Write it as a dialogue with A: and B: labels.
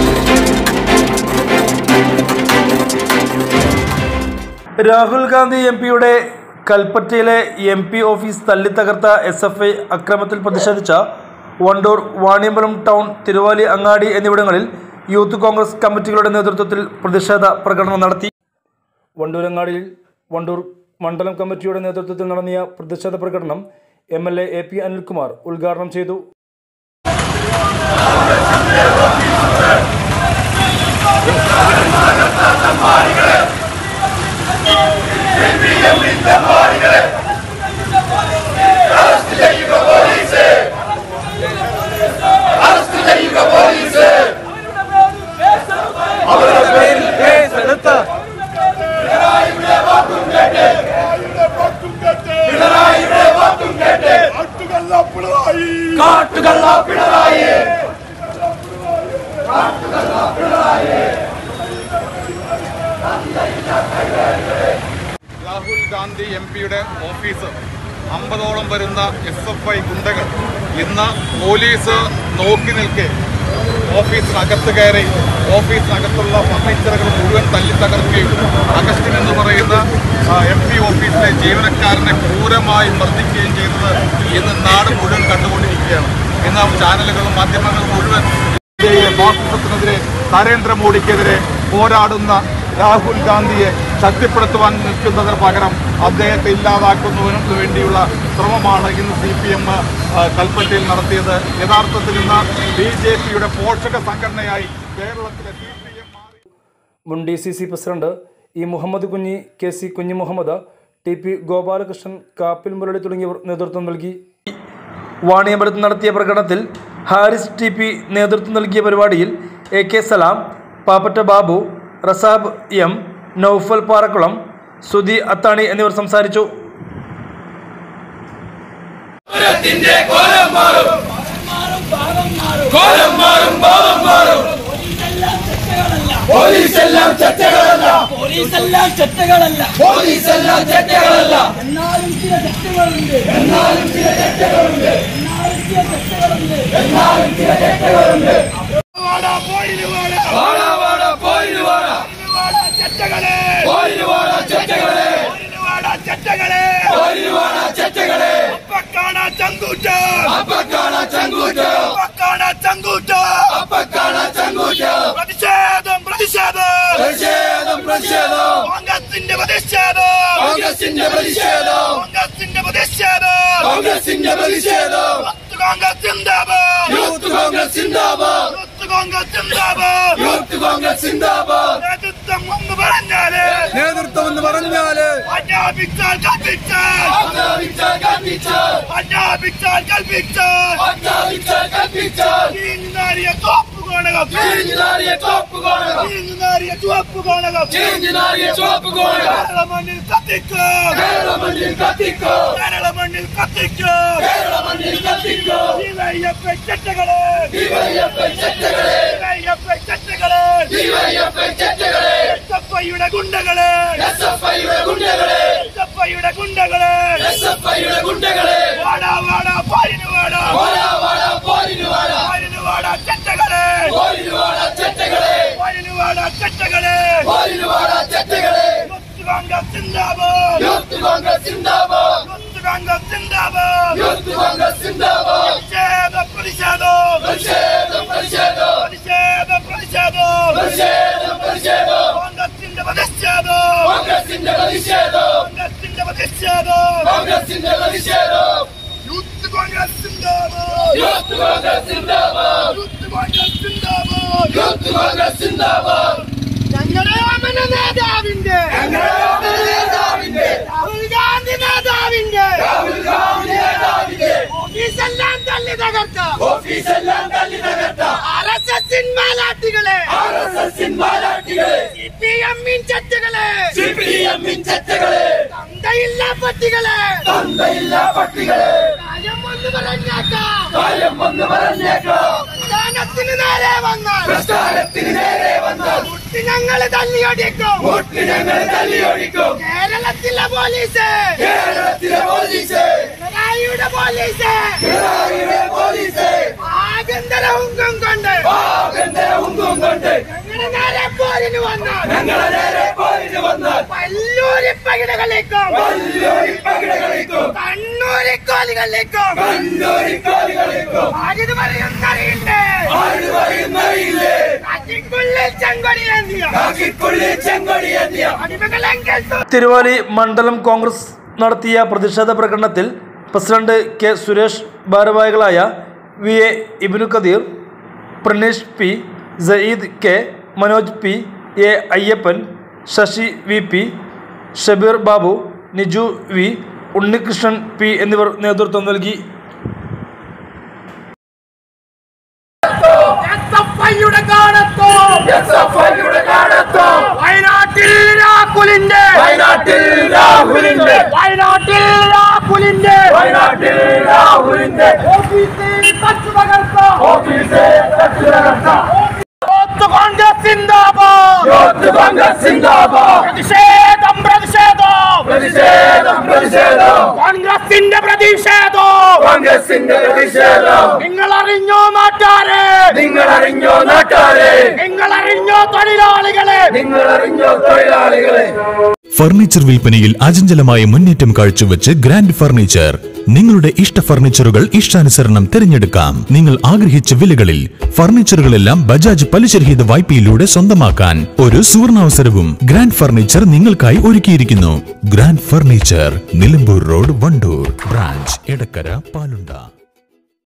A: Rahul Gandhi M പിയുടെ കൽപ്പറ്റയിലെ M P office തല്ലിത്തകർത്ത എസ് എഫ് ഐ അക്രമത്തിൽ പ്രതിഷേധിച്ച വണ്ടൂർ വാണിയമ്പലം ടൗൺ തിരുവാലി അങ്ങാടി എന്നിവിടങ്ങളിൽ യൂത്ത് കോൺഗ്രസ് കമ്മിറ്റികളുടെ നേതൃത്വത്തിൽ പ്രതിഷേധ പ്രകടനം നടത്തി വണ്ടൂരങ്ങാടിയിൽ വണ്ടൂർ മണ്ഡലം കമ്മിറ്റിയുടെ നേതൃത്വത്തിൽ നടത്തിയ പ്രതിഷേധ പ്രകടനം M L A A P Anilkumar ഉദ്ഘാടനം ചെയ്തു
B: രാഹുൽ ഗാന്ധി എം പിയുടെ ഓഫീസ് അമ്പതോളം വരുന്ന എസ് എഫ് ഐ ഗുണ്ടകൾ ഇന്ന് പോലീസ് നോക്കി നിൽക്കെ ഓഫീസിനകത്ത് കയറി ഓഫീസിനകത്തുള്ള ഫർണിച്ചറുകൾ മുഴുവൻ തല്ലി തകർക്കുകയും അഗസ്റ്റിൻ എന്ന് പറയുന്ന എം പി ഓഫീസിലെ ജീവനക്കാരനെ ക്രൂരമായി മർദ്ദിക്കുകയും ചെയ്തത് ഇന്ന് നാട് മുഴുവൻ കണ്ടുകൊണ്ടിരിക്കുകയാണ് ഇന്ന് ചാനലുകളും മാധ്യമങ്ങളും മുഴുവൻ ഇന്ത്യയിലെ ഫാസിസത്തിനെതിരെ നരേന്ദ്രമോദിക്കെതിരെ പോരാടുന്ന രാഹുൽ ഗാന്ധിയെ ശക്തിപ്പെടുത്തുവാൻ നിൽക്കുന്നതിന് പകരം അദ്ദേഹത്തെ ഇല്ലാതാക്കുന്നതിന് വേണ്ടിയുള്ള ശ്രമമാണ് ഇന്ന് സി പി എം കൽപ്പറ്റയിൽ നടത്തിയത് യഥാർത്ഥത്തിൽ ഇന്ന് ബി ജെ പിയുടെ പോഷക സംഘടനയായി കേരളത്തിലെ സി പി എം മാറി
A: മുൻ D C C president E Muhammad Kunhi K C Kunhi Muhammad T P Gopalakrishnan Kappil Murali തുടങ്ങിയവർ നേതൃത്വം നൽകി വാണിയമ്പലത്ത് നടത്തിയ പ്രകടനത്തിൽ ഹാരിസ് ടി പി നേതൃത്വം നൽകിയ പരിപാടിയിൽ A K Salam Pappatta Babu Rasab M Naufal Parakkulam Sudhi Athani എന്നിവർ സംസാരിച്ചു
C: പോലീസെല്ലാം ചെറ്റകളല്ല പോലീസെല്ലാം ചെറ്റകളല്ല പോലീസെല്ലാം ചെറ്റകളല്ല എന്നാലും ചില ചെറ്റകളുണ്ട് എന്നാലും ചില ചെറ്റകളുണ്ട് എന്നാലും ചില ചെറ്റകളുണ്ട് എന്നാലും ചില ചെറ്റകളുണ്ട് വാടാ പോയിന് വാടാ വാടാ വാടാ പോയിന് വാടാ വാടാ ചെറ്റകളെ പോയിന് വാടാ ചെറ്റകളെ പോയിന് വാടാ ചെറ്റകളെ പോയിന് വാടാ ചെറ്റകളെ അപ്പക്കാണ ചങ്കൂറ്റ അപ്പക്കാണ ചങ്കൂറ്റ അപ്പക്കാണ ചങ്കൂറ്റ അപ്പക്കാണ ചങ്കൂറ്റ പ്രതിഷേധം പ്രതിഷേധം പ്രതിഷേധം പ്രതിഷേധം കോൺഗ്രസിന്റെ പ്രതിഷേധം കോൺഗ്രസിന്റെ പ്രതിഷേധം കോൺഗ്രസിന്റെ പ്രതിഷേധം കോൺഗ്രസിന്റെ പ്രതിഷേധം Congress zindabad youth Congress zindabad youth Congress zindabad youth Congress zindabad നേതൃത്വം എന്ന് പറഞ്ഞാല്
B: നേതൃത്വം എന്ന് പറഞ്ഞാല്
C: ആജ്ഞാപിച്ചാൽ കൽപ്പിച്ചാൽ ആജ്ഞാപിച്ചാൽ കൽപ്പിച്ചാൽ ആജ്ഞാപിച്ചാൽ കൽപ്പിച്ചാൽ ആജ്ഞാപിച്ചാൽ കൽപ്പിച്ചാൽ ചീഞ്ഞാരിയ ചുവപ്പ് കോണകം ചീഞ്ഞാരിയ ചുവപ്പ് കോണകം ചീഞ്ഞാരിയ ചുവപ്പ് കോണകം ചീഞ്ഞാരിയ ചുവപ്പ് കോണകം കേരള മണ്ണിൽ കത്തിക്കോ കേരള മണ്ണിൽ കത്തിക്കോ കേരള മണ്ണിൽ കത്തിക്കോ കേരള മണ്ണിൽ കത്തിക്കോ ഡിവൈഎഫ്ഐ ചെറ്റകളെ ഡിവൈഎഫ്ഐ ചെറ്റകളെ ഡിവൈഎഫ്ഐ ചെറ്റകളെ ഡിവൈഎഫ്ഐ ചെറ്റകളെ എസ്എഫ്ഐയുടെ ഗുണ്ടകളെ എസ്എഫ്ഐയുടെ ഗുണ്ടകളെ എസ്എഫ്ഐയുടെ ഗുണ്ടകളെ എസ്എഫ്ഐയുടെ ഗുണ്ടകളെ വാടാ വാടാ പാലിന് വാടാ വാടാ വാടാ പാലിന് വാടാ പാലിന് വാടാ ചെറ്റകളെ പാലിന് വാടാ ചെറ്റകളെ പാലിന് വാടാ ചെറ്റകളെ പാലിന് വാടാ ചെറ്റകളെ youth Congress zindabad youth Congress zindabad youth Congress zindabad youth Congress zindabad പ്രതിഷേധം പ്രതിഷേധം പ്രതിഷേധം പ്രതിഷേധം പ്രതിഷേധം പ്രതിഷേധം പ്രതിഷേധം പ്രതിഷേധം കോൺഗ്രസിന്റെ പ്രതിഷേധം കോൺഗ്രസിന്റെ പ്രതിഷേധം കോൺഗ്രസിന്റെ പ്രതിഷേധം കോൺഗ്രസിന്റെ പ്രതിഷേധം youth Congress zindabad youth Congress zindabad youth Congress zindabad youth Congress zindabad ഞങ്ങളുടെ ഓമന നേതാവിന്റെ ഞങ്ങളുടെ ഓമന നേതാവിന്റെ രാഹുൽ ഗാന്ധി നേതാവിന്റെ രാഹുൽ ഗാന്ധി നേതാവിന്റെ ഓഫീസെല്ലാം തല്ലി തകർത്ത ഓഫീസെല്ലാം തല്ലി തകർത്ത ആർ എസ് എസ് മാലാട്ടികളെ ആർ എസ് എസ് മാലാട്ടികളെ സി പി എമ്മിൻ ചറ്റകളെ സി പി എമ്മിൻ ചറ്റകളെ തന്തയില്ല പട്ടികളെ തന്തയില്ല പട്ടികളെ കാര്യം ഒന്ന് പറഞ്ഞേക്കാം കാര്യം ഒന്ന് പറഞ്ഞേക്കാം പ്രസ്ഥാനത്തിന് നേരെ വന്നാൽ പ്രസ്ഥാനത്തിന് നേരെ വന്നാൽ മുട്ടി ഞങ്ങൾ തല്ലിയൊടിക്കും മുട്ടി ഞങ്ങൾ തല്ലിയൊടിക്കും കേരളത്തിലെ പോലീസ് കേരളത്തിലെ പോലീസ് പിണറായിയുടെ പോലീസ് പിണറായിയുടെ പോലീസ് ആഭ്യന്തര ഹുങ്കം കൊണ്ട് ആഭ്യന്തര ഹുങ്കം കൊണ്ട് പോരിന് വന്നാൽ ഞങ്ങളെ നേരെ പോരിന് വന്നാൽ വല്ലൂരി പകിടകളിലേക്കും വല്ലൂരി പകിടകളിലേക്കും കണ്ണൂരി കോലുകളിലേക്കും കണ്ണൂരി കോലുകളിലേക്കും ആരിത് പറയുന്നറിയില്ലേ ആരിത് പറയുന്നറിയില്ലേ കാക്കിക്കുള്ളിൽ ചെങ്കൊടിയേന്തിയ കാക്കിക്കുള്ളിൽ ചെങ്കൊടിയേന്തിയ അടിമകളെങ്കിൽ
A: തിരുവാലി മണ്ഡലം കോൺഗ്രസ് നടത്തിയ പ്രതിഷേധ പ്രകടനത്തിൽ പ്രസിഡന്റ് കെ സുരേഷ് ഭാരവാഹികളായ V A Ibinu Kadeer Praneesh P Sayeed K Manoj P A Ayyappan Sasi V P Shabeer Babu Niju V Unnikrishnan P എന്നിവർ നേതൃത്വം നൽകി
C: എസ്എഫ്ഐയുടെ കാണത്തോ എസ്എഫ്ഐയുടെ കാണത്തോ വയനാട്ടിൽ രാഹുലിന്റെ വയനാട്ടിൽ രാഹുലിന്റെ വയനാട്ടിൽ രാഹുലിന്റെ വയനാട്ടിൽ രാഹുലിന്റെ ഓഫീസിൽ തച്ചു തകർത്ത ഓഫീസിൽ തച്ചു തകർത്ത യൂത്ത് കോൺഗ്രസ് സിന്ദാബാദ് യൂത്ത് കോൺഗ്രസ് സിന്ദാബാദ് പ്രതിഷേധം പ്രതിഷേധം പ്രതിഷേധം പ്രതിഷേധം കോൺഗ്രസിന്റെ പ്രതിഷേധം കോൺഗ്രസിന്റെ പ്രതിഷേധം നിങ്ങൾ അറിഞ്ഞോ നാട്ടാരെ നിങ്ങൾ അറിഞ്ഞോ നാട്ടാരെ നിങ്ങൾ അറിഞ്ഞോ തൊഴിലാളികളെ നിങ്ങൾ അറിഞ്ഞോ തൊഴിലാളികളെ
D: ഫർണിച്ചർ വിൽപ്പനയിൽ അചഞ്ചലമായ മുന്നേറ്റം കാഴ്ചവെച്ച് ഗ്രാൻഡ് ഫർണിച്ചർ നിങ്ങളുടെ ഇഷ്ട ഫർണിച്ചറുകൾ ഇഷ്ടാനുസരണം തിരഞ്ഞെടുക്കാം നിങ്ങൾ ആഗ്രഹിച്ച വിലകളിൽ ഫർണിച്ചറുകളെല്ലാം ബജാജ് പലിശരഹിത വായ്പയിലൂടെ സ്വന്തമാക്കാൻ ഒരു സുവർണാവസരവും ഗ്രാൻഡ് ഫർണിച്ചർ നിങ്ങൾക്കായി ഒരുക്കിയിരിക്കുന്നു grand furniture Nilambur road Wandoor branch Edakkara പാലുണ്ട